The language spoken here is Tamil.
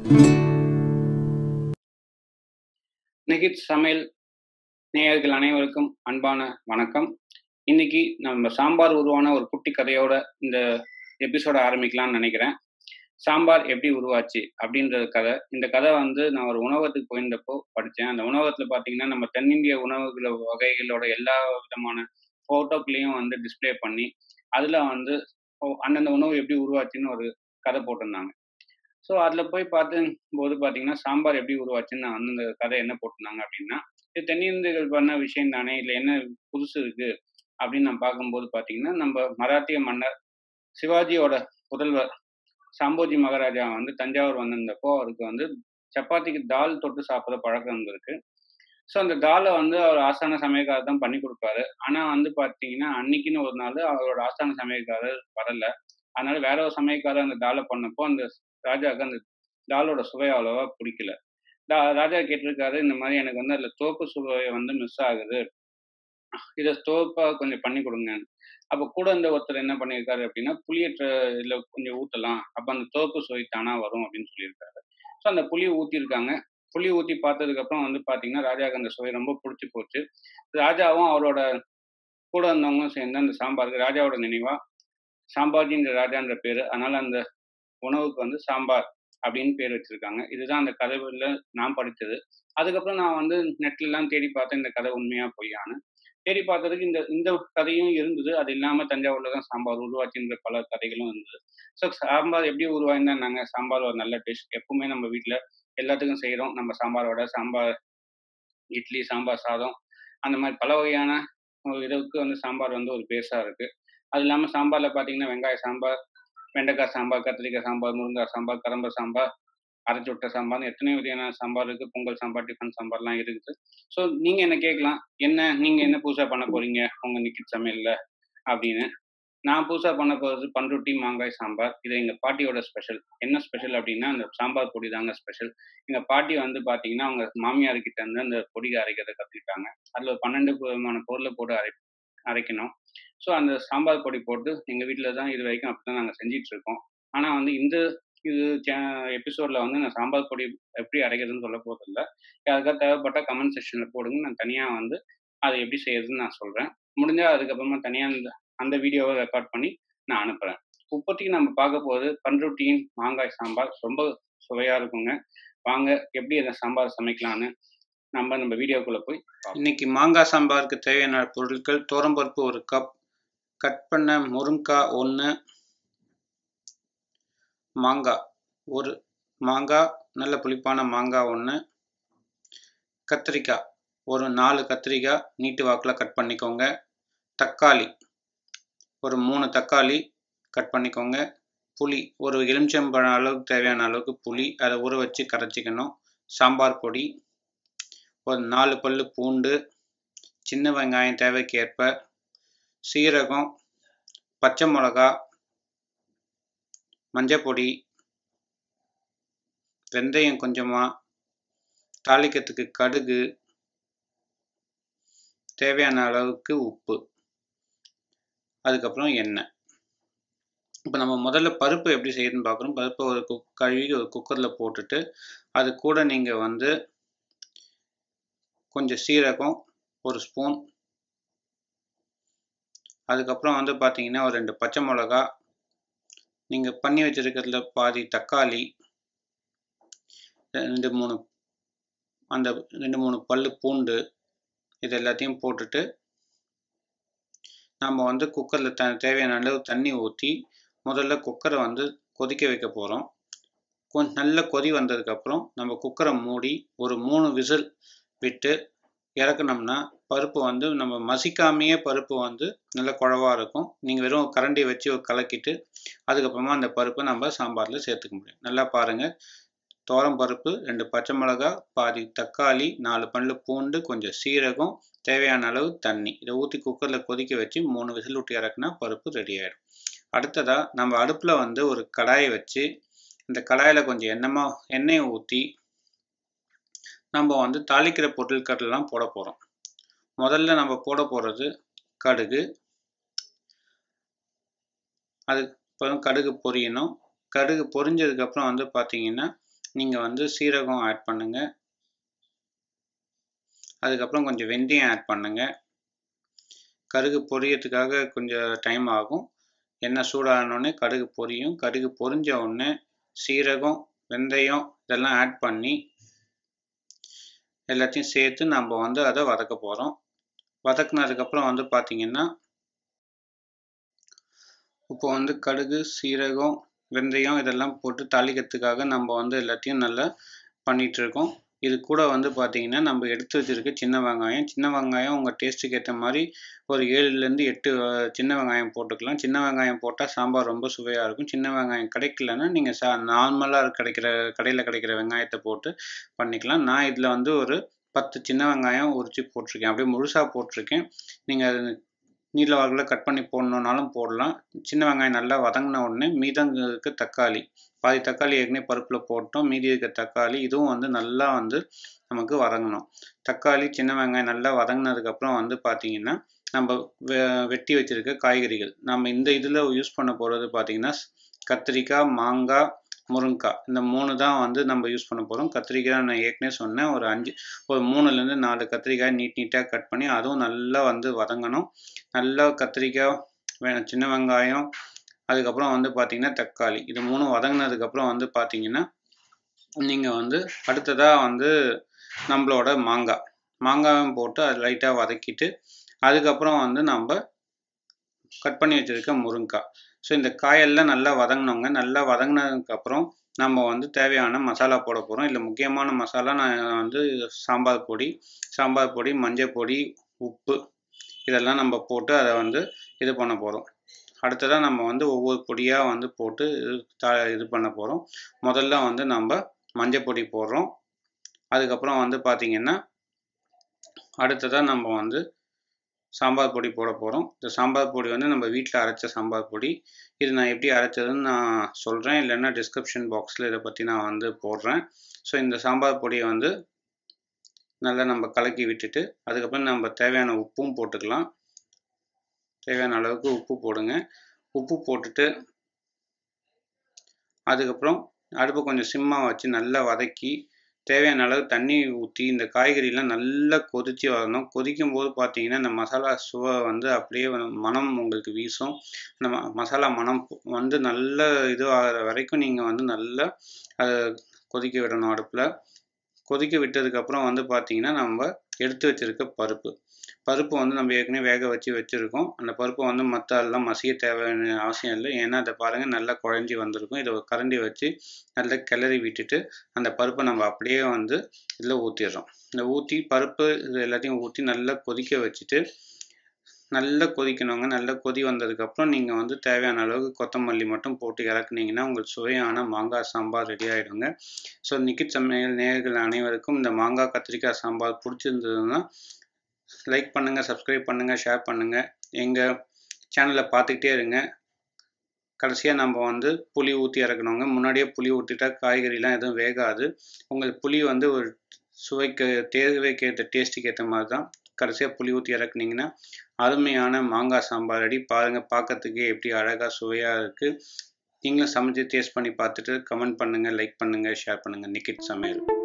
நிகித் சமையல் நேயர்கள் அனைவருக்கும் அன்பான வணக்கம் இன்னைக்கு நம்ம சாம்பார் உருவான ஒரு குட்டி கதையோட இந்த எபிசோட ஆரம்பிக்கலாம்னு நினைக்கிறேன் சாம்பார் எப்படி உருவாச்சு அப்படின்ற கதை இந்த கதை வந்து நான் ஒரு உணவகத்துக்கு போயிருந்தப்போ படித்தேன் அந்த உணவகத்தில் பார்த்தீங்கன்னா நம்ம தென்னிந்திய உணவுகள வகைகளோட எல்லா விதமான ஃபோட்டோக்களையும் வந்து டிஸ்ப்ளே பண்ணி அதில் வந்து ஓ- அந்தந்த உணவு எப்படி உருவாச்சுன்னு ஒரு கதை போட்டிருந்தாங்க ஸோ அதில் போய் பார்த்தும்போது பார்த்தீங்கன்னா சாம்பார் எப்படி உருவாச்சுன்னு நான் வந்து அந்த கதை என்ன போட்டிருந்தாங்க அப்படின்னா இது தென்னிந்தியர்கள் பண்ண விஷயம் தானே இல்லை என்ன புதுசு இருக்கு அப்படின்னு நான் பார்க்கும்போது பார்த்தீங்கன்னா நம்ம மராத்திய மன்னர் சிவாஜியோட புதல்வர் சாம்போஜி மகாராஜா வந்து தஞ்சாவூர் வந்திருந்தப்போ அவருக்கு வந்து சப்பாத்திக்கு தால் தொட்டு சாப்பிட்ற பழக்கம் இருந்திருக்கு ஸோ அந்த தாலை வந்து அவர் ஆஸ்தான சமையல்காரர் தான் பண்ணி கொடுப்பாரு ஆனால் வந்து பார்த்தீங்கன்னா அன்னைக்குன்னு ஒரு நாள் அவரோட ஆஸ்தான சமையல்காரர் வரல அதனால வேற ஒரு சமையல்காரர் அந்த தாலை பண்ணப்போ அந்த ராஜாவுக்கு அந்த தாலோட சுவை அவ்வளோவா பிடிக்கல ரா- ராஜா கேட்டிருக்காரு இந்த மாதிரி எனக்கு வந்து அதில் தோப்பு சுவை வந்து மிஸ் ஆகுது இதை தோப்பாக கொஞ்சம் பண்ணி கொடுங்க அப்போ கூட இந்த ஒருத்தர் என்ன பண்ணியிருக்காரு அப்படின்னா புளியற்ற இதில் கொஞ்சம் ஊற்றலாம் அப்போ அந்த தோப்பு சுவை தானாக வரும் அப்படின்னு சொல்லியிருக்காரு ஸோ அந்த புளியை ஊற்றிருக்காங்க புளி ஊற்றி பார்த்ததுக்கப்புறம் வந்து பார்த்தீங்கன்னா ராஜாவுக்கு அந்த சுவை ரொம்ப பிடிச்சி போச்சு ராஜாவும் அவரோட கூட இருந்தவங்களும் சேர்ந்து அந்த சாம்பாருக்கு ராஜாவோட நினைவாக சாம்பாஜின்ற ராஜான்ற பேர் அதனால அந்த உணவுக்கு வந்து சாம்பார் அப்படின்னு பேர் வச்சிருக்காங்க இதுதான் அந்த கதையில் நான் படித்தது அதுக்கப்புறம் நான் வந்து நெட்லலாம் தேடி பார்த்தேன் இந்த கதை உண்மையா பொய்யான்னு தேடி பார்த்ததுக்கு இந்த இந்த கதையும் இருந்தது அது இல்லாமல் தஞ்சாவூர்ல தான் சாம்பார் உருவாச்சுன்ற பல கதைகளும் இருந்தது ஸோ சாம்பார் எப்படி உருவாயிருந்தாங்க சாம்பார் ஒரு நல்ல டிஷ் எப்பவுமே நம்ம வீட்டில் எல்லாத்துக்கும் செய்கிறோம் நம்ம சாம்பாரோட சாம்பார் இட்லி சாம்பார் சாதம் அந்த மாதிரி பல வகையான ஒரு இதுக்கு வந்து சாம்பார் வந்து ஒரு பேஸாக இருக்குது அது இல்லாமல் சாம்பாரில் பார்த்தீங்கன்னா வெங்காய சாம்பார் வெண்டைக்காய் சாம்பார் கத்திரிக்காய் சாம்பார் முருங்காய் சாம்பார் கரம்ப சாம்பார் அரைச்சி விட்ட சாம்பார் எத்தனையோ வகையான சாம்பார் இருக்குது பொங்கல் சாம்பார் டிஃபன் சாம்பார்லாம் இருக்குது ஸோ நீங்கள் என்ன கேட்கலாம் என்ன நீங்கள் என்ன புதுசாக பண்ண போகிறீங்க உங்கள் நிக்கிட் சமையலில் அப்படின்னு நான் புதுசாக பண்ண போகிறது பண்ருட்டி மாங்காய் சாம்பார் இது எங்கள் பாட்டியோட ஸ்பெஷல் என்ன ஸ்பெஷல் அப்படின்னா அந்த சாம்பார் பொடி தாங்க ஸ்பெஷல் எங்கள் பாட்டி வந்து பார்த்தீங்கன்னா அவங்க மாமியார் கிட்ட இருந்து அந்த பொடி அரைக்கிறத கற்றுக்கிட்டாங்க அதில் ஒரு பன்னெண்டு விதமான பொருளை போட்டு அரை அரைக்கணும் ஸோ அந்த சாம்பார் பொடி போட்டு எங்கள் வீட்டில் தான் இது வரைக்கும் அப்படி தான் நாங்கள் செஞ்சிட்டு இருக்கோம் ஆனால் வந்து இந்த இது எபிசோடில் வந்து நான் சாம்பார் பொடி எப்படி அரைக்கிறதுன்னு சொல்ல போகிறதில்ல யாருக்காவது தேவைப்பட்டால் கமெண்ட் செக்ஷனில் போடுங்க நான் தனியாக வந்து அதை எப்படி செய்யறதுன்னு நான் சொல்கிறேன் முடிஞ்சால் அதுக்கப்புறமா தனியாக அந்த அந்த வீடியோவை ரெக்கார்ட் பண்ணி நான் அனுப்புகிறேன் இப்போதைக்கு நம்ம பார்க்க போகிறது பண்ருட்டியின் மாங்காய் சாம்பார் ரொம்ப சுவையாக இருக்குங்க வாங்க எப்படி அந்த சாம்பார் சமைக்கலான்னு நம்ம நம்ம வீடியோக்குள்ளே போய் இன்னைக்கு மாங்காய் சாம்பாருக்கு தேவையான பொருட்கள் தோரம்பருப்பு ஒரு கப் கட் பண்ண முருங்காய் ஒன்று மாங்காய் ஒரு மாங்காய் நல்ல புளிப்பான மாங்காய் ஒன்று கத்திரிக்காய் ஒரு நாலு கத்திரிக்காய் நீட்டு வாக்கில் கட் பண்ணிக்கோங்க தக்காளி ஒரு மூணு தக்காளி கட் பண்ணிக்கோங்க புளி ஒரு எலுமிச்சம்பழம் அளவுக்கு தேவையான அளவுக்கு புளி அதை ஊற வச்சு கரைச்சிக்கணும் சாம்பார் பொடி ஒரு நாலு பல்லு பூண்டு சின்ன வெங்காயம் தேவைக்கேற்ப சீரகம் பச்சை மிளகா மஞ்சப்பொடி வெந்தயம் கொஞ்சமாக தாளிக்கிறதுக்கு கடுகு தேவையான அளவுக்கு உப்பு அதுக்கப்புறம் எண்ணெய் இப்போ நம்ம முதல்ல பருப்பு எப்படி செய்யணும்னு பார்க்குறோம் பருப்பை ஒரு குக் கழுவி ஒரு குக்கரில் போட்டுட்டு அது கூட நீங்கள் வந்து கொஞ்சம் சீரகம் ஒரு ஸ்பூன் அதுக்கப்புறம் வந்து பார்த்தீங்கன்னா ஒரு ரெண்டு பச்சை மிளகா நீங்கள் பண்ணி வச்சுருக்கிறதுல பாதி தக்காளி ரெண்டு மூணு அந்த ரெண்டு மூணு பல்லு பூண்டு இது எல்லாத்தையும் போட்டுட்டு நம்ம வந்து குக்கரில் த தேவையான அளவு தண்ணி ஊற்றி முதல்ல குக்கரை வந்து கொதிக்க வைக்க போகிறோம் கொஞ்சம் நல்ல கொதி வந்ததுக்கப்புறம் நம்ம குக்கரை மூடி ஒரு மூணு விசில் விட்டு இறக்குனோம்னா பருப்பு வந்து நம்ம மசிக்காமையே பருப்பு வந்து நல்ல குழவா இருக்கும் நீங்கள் வெறும் கரண்டி வச்சு கலக்கிட்டு அதுக்கப்புறமா அந்த பருப்பை நம்ம சாம்பாரில் சேர்த்துக்க முடியும் நல்லா பாருங்கள் தோரம் பருப்பு ரெண்டு பச்சை மிளகா பாதி தக்காளி நாலு பல்லு பூண்டு கொஞ்சம் சீரகம் தேவையான அளவு தண்ணி இதை ஊற்றி குக்கரில் கொதிக்க வச்சு மூணு விசில் விட்டு இறக்குனா பருப்பு ரெடி ஆகிடும் அடுத்ததாக நம்ம அடுப்பில் வந்து ஒரு கடாயை வச்சு இந்த கடாயில் கொஞ்சம் எண்ணெயமா எண்ணெயை ஊற்றி நம்ம வந்து தாளிக்கிற பொருட்களெல்லாம் போட போகிறோம் முதல்ல நம்ம போட போகிறது கடுகு அது அப்புறம் கடுகு பொரியணும் கடுகு பொரிஞ்சதுக்கப்புறம் வந்து பார்த்தீங்கன்னா நீங்கள் வந்து சீரகம் ஆட் பண்ணுங்கள் அதுக்கப்புறம் கொஞ்சம் வெந்தயம் ஆட் பண்ணுங்கள் கடுகு பொரியறதுக்காக கொஞ்சம் டைம் ஆகும் எண்ணெய் சூடானோடனே கடுகு பொரியும் கடுகு பொரிஞ்ச உடனே சீரகம் வெந்தயம் இதெல்லாம் ஆட் பண்ணி எல்லாத்தையும் சேர்த்து நம்ம வந்து அதை வதக்க போகிறோம் வதக்குனதுக்கப்புறம் வந்து பார்த்திங்கன்னா இப்போ வந்து கடுகு சீரகம் வெந்தயம் இதெல்லாம் போட்டு தாளிக்கிறதுக்காக நம்ம வந்து எல்லாத்தையும் நல்லா பண்ணிகிட்ருக்கோம் இது கூட வந்து பார்த்திங்கன்னா நம்ம எடுத்து வச்சுருக்க சின்ன வெங்காயம் சின்ன வெங்காயம் உங்கள் டேஸ்ட்டுக்கு ஏற்ற மாதிரி ஒரு ஏழுலேருந்து எட்டு சின்ன வெங்காயம் போட்டுக்கலாம் சின்ன வெங்காயம் போட்டால் சாம்பார் ரொம்ப சுவையாக இருக்கும் சின்ன வெங்காயம் கிடைக்கலன்னா நீங்கள் சா நார்மலாக கிடைக்கிற கடையில் கிடைக்கிற வெங்காயத்தை போட்டு பண்ணிக்கலாம் நான் இதில் வந்து ஒரு பத்து சின்ன வெங்காயம் உரித்து போட்டிருக்கேன் அப்படியே முழுசாக போட்டிருக்கேன் நீங்கள் அது நீல வாக்கில் கட் பண்ணி போடணுன்னாலும் போடலாம் சின்ன வெங்காயம் நல்லா வதங்கின உடனே மீதம் இருக்க தக்காளி பாதி தக்காளி ஏற்கனவே பருப்பில் போட்டோம் மீதி இருக்க தக்காளி இதுவும் வந்து நல்லா வந்து நமக்கு வதங்கணும் தக்காளி சின்ன வெங்காயம் நல்லா வதங்கினதுக்கப்புறம் வந்து பார்த்திங்கன்னா நம்ம வெ வெட்டி வச்சுருக்க காய்கறிகள் நம்ம இந்த இதில் யூஸ் பண்ண போகிறது பார்த்திங்கன்னா கத்திரிக்காய் மாங்காய் முருங்கைக்காய் இந்த மூணு தான் வந்து நம்ம யூஸ் பண்ண போகிறோம் கத்திரிக்காய் நான் ஏற்கனவே சொன்னேன் ஒரு அஞ்சு ஒரு மூணுலேருந்து நாலு கத்திரிக்காய் நீட் நீட்டாக கட் பண்ணி அதுவும் நல்லா வந்து வதங்கணும் நல்லா கத்திரிக்காய் சின்ன வெங்காயம் அதுக்கப்புறம் வந்து பார்த்திங்கன்னா தக்காளி இது மூணும் வதங்கினதுக்கப்புறம் வந்து பார்த்திங்கன்னா நீங்கள் வந்து அடுத்ததாக வந்து நம்மளோட மாங்காய் மாங்காயும் போட்டு அது லைட்டாக வதக்கிட்டு அதுக்கப்புறம் வந்து நம்ம கட் பண்ணி வச்சுருக்க முருங்கைக்காய் ஸோ இந்த காயெல்லாம் நல்லா வதங்கினோங்க நல்லா வதங்கினதுக்கப்புறம் நம்ம வந்து தேவையான மசாலா போட போகிறோம் இல்லை முக்கியமான மசாலா நான் வந்து சாம்பார் பொடி சாம்பார் பொடி மஞ்சள் பொடி உப்பு இதெல்லாம் நம்ம போட்டு அதை வந்து இது பண்ண போகிறோம் அடுத்ததாக நம்ம வந்து ஒவ்வொரு பொடியாக வந்து போட்டு த இது பண்ண போகிறோம் முதல்ல வந்து நம்ம மஞ்சள் பொடி போடுறோம் அதுக்கப்புறம் வந்து பார்த்திங்கன்னா அடுத்ததாக நம்ம வந்து சாம்பார் பொடி போட போகிறோம் இந்த சாம்பார் பொடி வந்து நம்ம வீட்டில் அரைச்ச சாம்பார் பொடி இது நான் எப்படி அரைச்சதுன்னு நான் சொல்கிறேன் இல்லைன்னா டிஸ்கிரிப்ஷன் பாக்ஸில் இதை பற்றி நான் வந்து போடுறேன் ஸோ இந்த சாம்பார் பொடியை வந்து நல்லா நம்ம கலக்கி விட்டுட்டு அதுக்கப்புறம் நம்ம தேவையான உப்பும் போட்டுக்கலாம் தேவையான அளவுக்கு உப்பு போடுங்க உப்பு போட்டுட்டு அதுக்கப்புறம் அடுப்பை கொஞ்சம் சிம்மாக வச்சு நல்லா வதக்கி தேவையான அளவு தண்ணி ஊற்றி இந்த காய்கறிலாம் நல்லா கொதித்து வரணும் கொதிக்கும் போது பார்த்தீங்கன்னா இந்த மசாலா சுவை வந்து அப்படியே மனம் உங்களுக்கு வீசும் அந்த மசாலா மனம் வந்து நல்ல இது ஆகிற வரைக்கும் நீங்கள் வந்து நல்லா அதை கொதிக்க விடணும் அடுப்பில் கொதிக்க விட்டதுக்கப்புறம் வந்து பார்த்திங்கன்னா நம்ம எடுத்து வச்சுருக்க பருப்பு பருப்பு வந்து நம்ம ஏற்கனவே வேக வச்சு வச்சுருக்கோம் அந்த பருப்பை வந்து மற்ற எல்லாம் மசிய தேவையான அவசியம் இல்லை ஏன்னா அதை பாருங்கள் நல்லா குழஞ்சி வந்திருக்கும் இதை கரண்டி வச்சு நல்லா கிளறி விட்டுட்டு அந்த பருப்பை நம்ம அப்படியே வந்து இதில் ஊற்றிடுறோம் இந்த ஊற்றி பருப்பு இது எல்லாத்தையும் ஊற்றி நல்லா கொதிக்க வச்சுட்டு நல்லா கொதிக்கணுங்க நல்லா கொதி வந்ததுக்கப்புறம் நீங்கள் வந்து தேவையான அளவுக்கு கொத்தமல்லி மட்டும் போட்டு இறக்குனீங்கன்னா உங்களுக்கு சுவையான மாங்காய் சாம்பார் ரெடி ஆகிடுங்க ஸோ நிக்கிட் சமையல் நேயர்கள் அனைவருக்கும் இந்த மாங்காய் கத்திரிக்காய் சாம்பார் பிடிச்சிருந்ததுன்னா லைக் பண்ணுங்கள் சப்ஸ்கிரைப் பண்ணுங்கள் ஷேர் பண்ணுங்கள் எங்கள் சேனலை பார்த்துக்கிட்டே இருங்க கடைசியாக நம்ம வந்து புளி ஊற்றி இறக்கணுங்க முன்னாடியே புளி ஊற்றிட்டா காய்கறிலாம் எதுவும் வேகாது உங்களுக்கு புளி வந்து ஒரு சுவைக்கு தேவைக்கு ஏற்ற டேஸ்ட்டுக்கு ஏற்ற மாதிரி தான் கடைசியாக புளி ஊற்றி இறக்குனீங்கன்னா அருமையான மாங்காய் சாம்பார் ரெடி பாருங்கள் பார்க்கறதுக்கே எப்படி அழகாக சுவையாக இருக்குது நீங்களும் சமைச்சு டேஸ்ட் பண்ணி பார்த்துட்டு கமெண்ட் பண்ணுங்கள் லைக் பண்ணுங்கள் ஷேர் பண்ணுங்கள் நிக்கிட் சமையல்